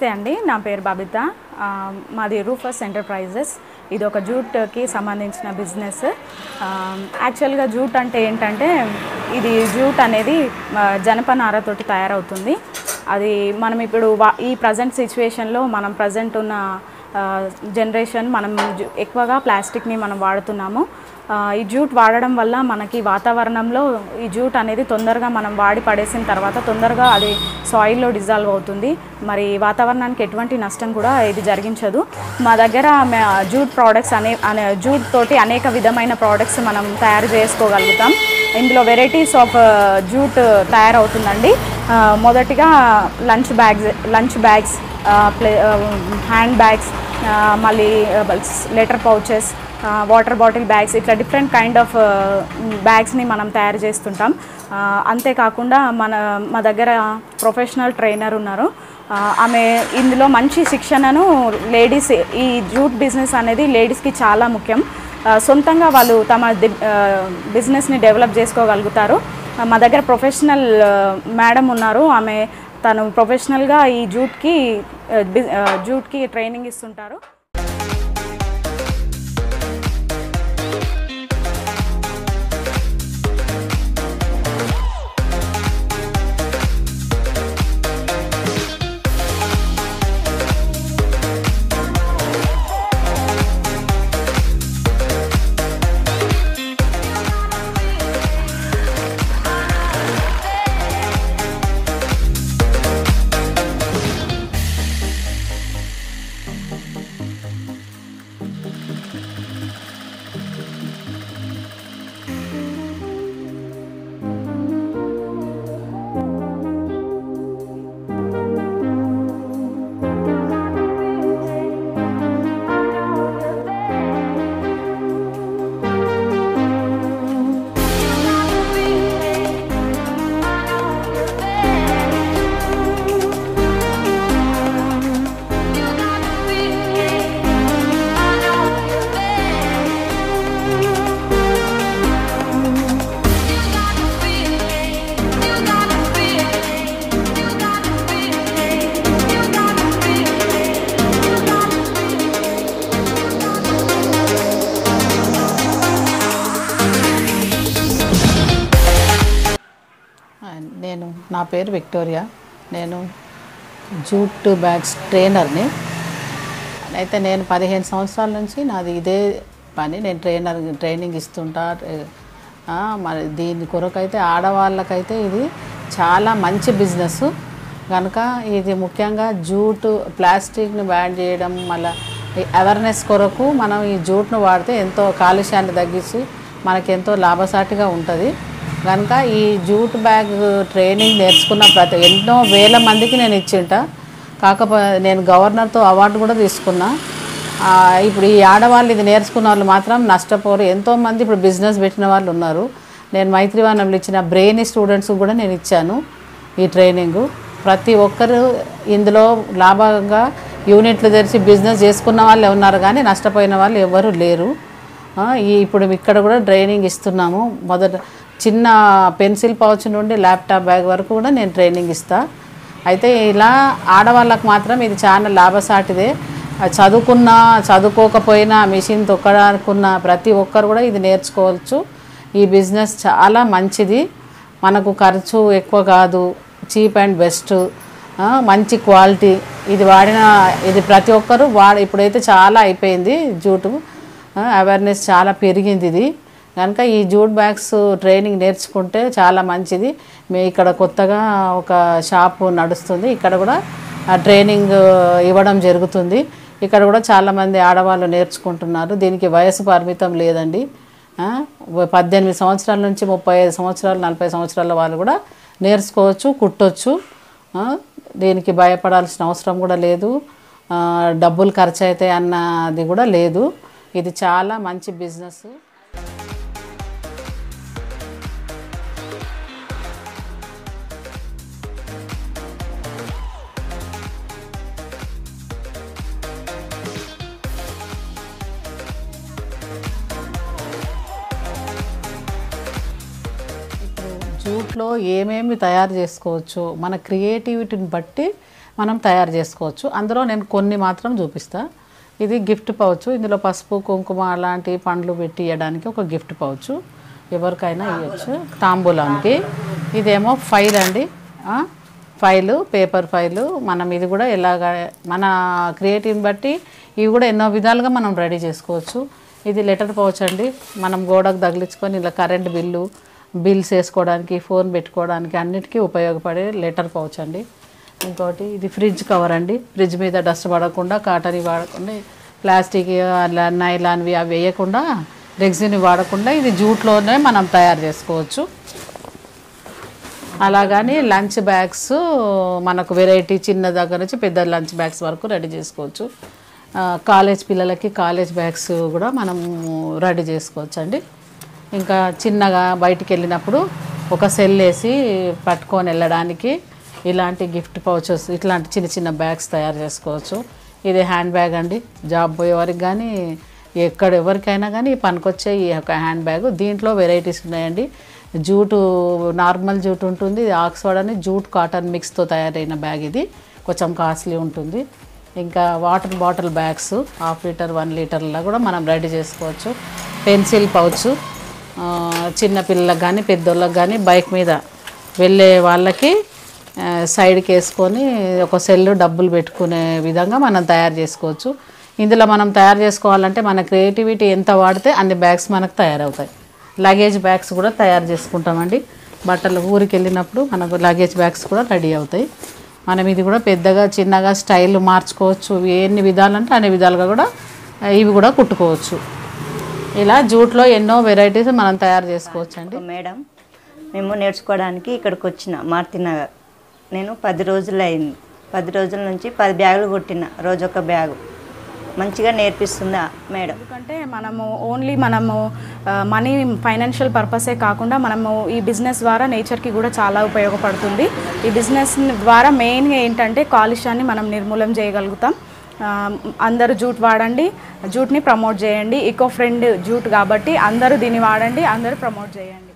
నమస్తే అండి నా పేరు బబిత ఆ, మాది రూఫర్స్ ఎంటర్ప్రైజెస్ ఇది ఒక జూట్కి సంబంధించిన బిజినెస్ ఆ, యాక్చువల్గా జూట్ అంటే ఏంటంటే ఇది జూట్ అనేది ఆ, జనపనారతోటి తయారవుతుంది అది మనం ఇప్పుడు వా- ఈ ప్రజెంట్ సిచ్యువేషన్లో మనం ప్రజెంట్ ఉన్న జనరేషన్ మనం జు- ఎక్కువగా ప్లాస్టిక్ని మనం వాడుతున్నాము ఆ, ఈ జూట్ వాడడం వల్ల మనకి వాతావరణంలో ఈ జూట్ అనేది తొందరగా మనం వాడి పడేసిన తర్వాత తొందరగా అది సాయిల్లో డిజాల్వ్ అవుతుంది మరి వాతావరణానికి ఎటువంటి నష్టం కూడా ఇది జరిగించదు మా దగ్గర మే- జూట్ ప్రోడక్ట్స్ అనే అనే జూట్ తోటి అనేక విధమైన ప్రోడక్ట్స్ మనం తయారు చేసుకోగలుగుతాం ఇందులో వెరైటీస్ ఆఫ్ జూట్ తయారవుతుందండి ఆ, మొదటిగా lunch bags lunch bags play hand bags మళ్ళీ letter pouches water bottle bags ఇట్లా డిఫరెంట్ కైండ్ ఆఫ్ బ్యాగ్స్ని మనం తయారు చేస్తుంటాం ఆ, అంతేకాకుండా మన మా దగ్గర ప్రొఫెషనల్ ట్రైనర్ ఉన్నారు ఆ, ఆమె ఇందులో మంచి శిక్షణను లేడీస్ ఈ జూట్ బిజినెస్ అనేది లేడీస్కి చాలా ముఖ్యం ఆ, సొంతంగా వాళ్ళు తమ ది- ఆ, బిజినెస్ని డెవలప్ చేసుకోగలుగుతారు ఆ, మా దగ్గర ప్రొఫెషనల్ ఆ, మేడం ఉన్నారు ఆమె తను ప్రొఫెషనల్గా ఈ జూట్కి ఆ, బి- ఆ, జూట్కి ట్రైనింగ్ ఇస్తుంటారు నేను నా పేరు విక్టోరియా నేను జూట్ బ్యాగ్స్ ట్రైనర్ని అయితే నేను పదిహేను సంవత్సరాల నుంచి నాది ఇదే పని నేను ట్రైనర్ ట్రైనింగ్ ఇస్తుంటా ఆ, మరి దీని కొరకైతే ఆడవాళ్ళకైతే ఇది చాలా మంచి బిజినెస్ కనుక ఇది ముఖ్యంగా జూట్ ప్లాస్టిక్ని బ్యాన్ చేయడం మళ్ళీ అవేర్నెస్ కొరకు మనం ఈ జూట్ను వాడితే ఎంతో కాలుష్యాన్ని తగ్గించి మనకెంతో లాభసాటిగా ఉంటుంది కనుక ఈ జూట్ బ్యాగ్ ట్రైనింగ్ నేర్చుకున్న ప్రతి ఎన్నో వేల మందికి నేను ఇచ్చింట కాకపోతే నేను గవర్నర్తో అవార్డు కూడా తీసుకున్నా ఆ, ఇప్పుడు ఈ ఆడవాళ్ళు ఇది నేర్చుకున్న వాళ్ళు మాత్రం నష్టపోరు ఎంతోమంది ఇప్పుడు బిజినెస్ పెట్టిన వాళ్ళు ఉన్నారు నేను మైత్రివానంలో ఇచ్చిన బ్రెయిన్ స్టూడెంట్స్ కూడా నేను ఇచ్చాను ఈ ట్రైనింగు ప్రతి ఒక్కరు ఇందులో లాభంగా యూనిట్లు తెరిచి బిజినెస్ చేసుకున్న వాళ్ళే ఉన్నారు కానీ నష్టపోయిన వాళ్ళు ఎవరు లేరు ఆ, ఈ ఇప్పుడు ఇక్కడ కూడా ట్రైనింగ్ ఇస్తున్నాము మొదట చిన్న పెన్సిల్ పౌచ్ నుండి ల్యాప్టాప్ బ్యాగ్ వరకు కూడా నేను ట్రైనింగ్ ఇస్తా అయితే ఇలా ఆడవాళ్ళకు మాత్రం ఇది చాలా లాభసాటిదే ఆ, చదువుకున్నా చదువుకోకపోయినా మిషన్ తొక్కడానికున్న ప్రతి ఒక్కరు కూడా ఇది నేర్చుకోవచ్చు ఈ బిజినెస్ చాలా మంచిది మనకు ఖర్చు ఎక్కువ కాదు చీప్ అండ్ బెస్ట్ మంచి క్వాలిటీ ఇది వాడిన ఇది ప్రతి ఒక్కరు వాడ ఇప్పుడైతే చాలా అయిపోయింది జూటు అవేర్నెస్ చాలా పెరిగింది ఇది కనుక ఈ జూట్ బ్యాగ్స్ ట్రైనింగ్ నేర్చుకుంటే చాలా మంచిది మే ఇక్కడ కొత్తగా ఒక షాపు నడుస్తుంది ఇక్కడ కూడా ఆ ట్రైనింగ్ ఇవ్వడం జరుగుతుంది ఇక్కడ కూడా చాలామంది ఆడవాళ్ళు నేర్చుకుంటున్నారు దీనికి వయసు పరిమితం లేదండి ఆ, పద్దెనిమిది సంవత్సరాల నుంచి ముప్పై ఐదు సంవత్సరాలు నలభై సంవత్సరాల వాళ్ళు కూడా నేర్చుకోవచ్చు కుట్టొచ్చు ఆ, దీనికి భయపడాల్సిన అవసరం కూడా లేదు ఆ, డబ్బులు ఖర్చు అవుతాయి అన్నది కూడా లేదు ఇది చాలా మంచి బిజినెస్ ఇప్పుడు జూట్ జూట్లో ఏమేమి తయారు చేసుకోవచ్చు మన క్రియేటివిటీని బట్టి మనం తయారు చేసుకోవచ్చు అందులో నేను కొన్ని మాత్రం చూపిస్తా ఇది గిఫ్ట్ పౌచ్ ఇందులో పసుపు కుంకుమ అలాంటి పండ్లు పెట్టి ఇవ్వడానికి ఒక గిఫ్ట్ పౌచ్ ఎవరికైనా ఇవ్వచ్చు తాంబూలానికి ఇదేమో ఫైల్ అండి ఆ, ఫైలు పేపర్ ఫైలు మనం ఇది కూడా ఎలాగ మన క్రియేటివ్ని బట్టి ఇవి కూడా ఎన్నో విధాలుగా మనం రెడీ చేసుకోవచ్చు ఇది లెటర్ పౌచ్ అండి మనం గోడకు తగిలించుకొని ఇలా కరెంట్ బిల్లు బిల్స్ వేసుకోవడానికి ఫోన్ పెట్టుకోవడానికి అన్నిటికీ ఉపయోగపడే లెటర్ పౌచ్ అండి ఇంకోటి ఇది ఫ్రిడ్జ్ కవర్ అండి ఫ్రిడ్జ్ మీద డస్ట్ పడకుండా కాటన్ వాడకుండా ప్లాస్టిక్ అలా నైలాన్వి అవి వేయకుండా రెగ్జిన్ వాడకుండా ఇది జూట్లోనే మనం తయారు చేసుకోవచ్చు అలాగని లంచ్ బ్యాగ్స్ మనకు వెరైటీ చిన్న దగ్గర నుంచి పెద్ద లంచ్ బ్యాగ్స్ వరకు రెడీ చేసుకోవచ్చు ఆ, కాలేజ్ పిల్లలకి కాలేజ్ బ్యాగ్స్ కూడా మనం రెడీ చేసుకోవచ్చు అండి ఇంకా చిన్నగా బయటికి వెళ్ళినప్పుడు ఒక సెల్ వేసి పట్టుకొని వెళ్ళడానికి ఇలాంటి గిఫ్ట్ పౌచెస్ ఇట్లాంటి చిన్న చిన్న బ్యాగ్స్ తయారు చేసుకోవచ్చు ఇది హ్యాండ్ బ్యాగ్ అండి జాబ్ పోయే వారికి కానీ ఎక్కడ ఎవరికైనా కానీ పనికొచ్చే ఈ యొక్క హ్యాండ్ బ్యాగ్ దీంట్లో వెరైటీస్ ఉన్నాయండి జూటు నార్మల్ జూట్ ఉంటుంది ఇది ఆక్స్ఫర్డ్ అని జూట్ కాటన్ మిక్స్తో తయారైన బ్యాగ్ ఇది కొంచెం కాస్ట్లీ ఉంటుంది ఇంకా water bottle bags half litre one లీటర్లో కూడా మనం రెడీ చేసుకోవచ్చు పెన్సిల్ పౌచ్ చిన్న పిల్లలకు కానీ పెద్దోళ్ళకి కానీ బైక్ మీద వెళ్ళే వాళ్ళకి ఆ, సైడ్కి వేసుకొని ఒక సెల్ డబ్బులు పెట్టుకునే విధంగా మనం తయారు చేసుకోవచ్చు ఇందులో మనం తయారు చేసుకోవాలంటే మన క్రియేటివిటీ ఎంత వాడితే అన్ని బ్యాగ్స్ మనకు తయారవుతాయి లగేజ్ బ్యాగ్స్ కూడా తయారు చేసుకుంటామండి బట్టలు ఊరికి వెళ్ళినప్పుడు మనకు లగేజ్ బ్యాగ్స్ కూడా రెడీ అవుతాయి మనం ఇది కూడా పెద్దగా చిన్నగా స్టైల్ మార్చుకోవచ్చు ఎన్ని విధాలంటే అన్ని విధాలుగా కూడా ఆ, ఇవి కూడా కుట్టుకోవచ్చు ఇలా జూట్లో ఎన్నో వెరైటీస్ మనం తయారు చేసుకోవచ్చు అండి ఒక మేడం మేము నేర్చుకోవడానికి ఇక్కడికి వచ్చిన మార్తినగర్ నేను పది రోజులు అయింది పది రోజుల నుంచి పది బ్యాగులు కుట్టిన రోజొక బ్యాగు మంచిగా నేర్పిస్తుంది ఆ మేడం ఎందుకంటే మనము ఓన్లీ మనము మనీ ఫైనాన్షియల్ పర్పసే కాకుండా మనము ఈ బిజినెస్ ద్వారా నేచర్కి కూడా చాలా ఉపయోగపడుతుంది ఈ బిజినెస్ ద్వారా మెయిన్గా ఏంటంటే కాలుష్యాన్ని మనం నిర్మూలం చేయగలుగుతాం ఆ, అందరూ జూట్ వాడండి జూట్ని ప్రమోట్ చేయండి ఈకో ఫ్రెండ్ జూట్ కాబట్టి అందరూ దీన్ని వాడండి అందరూ ప్రమోట్ చేయండి